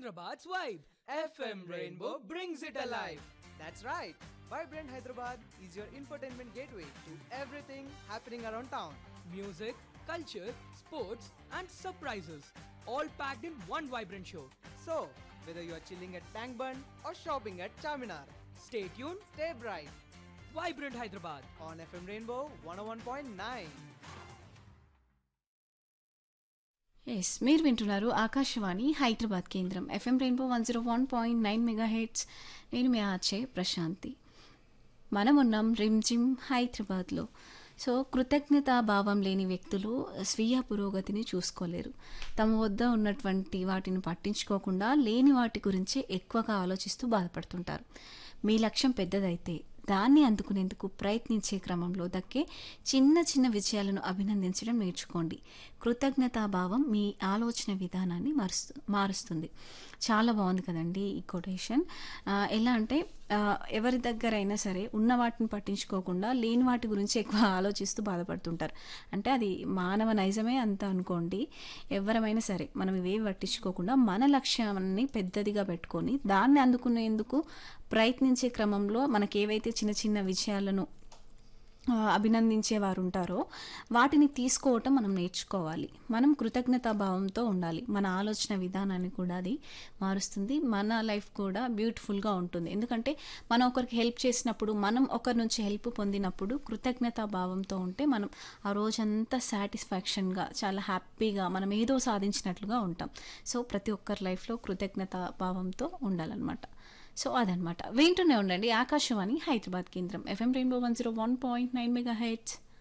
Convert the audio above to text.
Hyderabad's vibe. FM Rainbow brings it alive. That's right. Vibrant Hyderabad is your infotainment gateway to everything happening around town. Music, culture, sports, and surprises. All packed in one vibrant show. So, whether you are chilling at Tank Bund or shopping at Charminar, Stay tuned. stay bright Vibrant Hyderabad. on FM Rainbow 101.9. Yes మీరు వింటున్నారు ఆకాశవాణి హైదరాబాద్ కేంద్రం FM rainbow one zero one point nine megahertz నేను మీ ఆచే ప్రశాంతి మనం ఉన్నాం రిమ్జిమ్ హైదరాబాద్లో so కృతజ్ఞతా భావం లేని వ్యక్తులు స్వీయ పురోగతిని చూసుకోలేరు తమ వద్ద ఉన్నటువంటి వాటిని పట్టించుకోకుండా లేని వాటి గురించే ఎక్కువగా ఆలోచిస్తూ బాధపడుతుంటారు మీ లక్ష్యం పెద్దదైతే దాన్ని అందుకునేందుకు ప్రయత్నించే క్రమంలో దక్కే చిన్న చిన్న విజయాలను అభినందించడం నేర్చుకోండి కృతజ్ఞతాభావం మీ ఆలోచన విధానాన్ని మారుస్తు మారుస్తుంది చాలా బాగుంది కదండి ఈ కొటేషన్ ఎలా అంటే ఆ, ఎవరి దగ్గరైనా సరే ఉన్న వాటిని పట్టించుకోకుండా లేని వాటి గురించి ఎక్కువ ఆలోచిస్తూ బాధపడుతుంటారు అంటే అది మానవ నైజమే అంత అనుకోండి ఎవరమైనా సరే మనం ఇవేవి పట్టించుకోకుండా మన లక్ష్యాన్ని పెద్దదిగా పెట్టుకొని దాన్ని అందుకునేందుకు ప్రయత్నించే క్రమంలో మనకి ఏవైతే చిన్న చిన్న విజయాలను ఆ, అభినందించే వారు ఉంటారో వాటిని తీసుకోవటం మనం నేర్చుకోవాలి మనం కృతజ్ఞతా భావంతో ఉండాలి మన ఆలోచన విధానాన్ని కూడా అది మారుస్తుంది మన లైఫ్ కూడా బ్యూటిఫుల్గా ఉంటుంది ఎందుకంటే మనం ఒకరికి హెల్ప్ చేసినప్పుడు మనం ఒకరి నుంచి హెల్ప్ పొందినప్పుడు కృతజ్ఞతా భావంతో ఉంటే మనం ఆ రోజంతా సాటిస్ఫాక్షన్గా చాలా హ్యాపీగా మనం ఏదో సాధించినట్లుగా ఉంటాం సో ప్రతి ఒక్కరి లైఫ్లో కృతజ్ఞతా భావంతో ఉండాలన్నమాట సో అదనమాట వింటూనే ఉండండి ఆకాశవాణి హైదరాబాద్ కేంద్రం FM rainbow one zero one point nine mega heads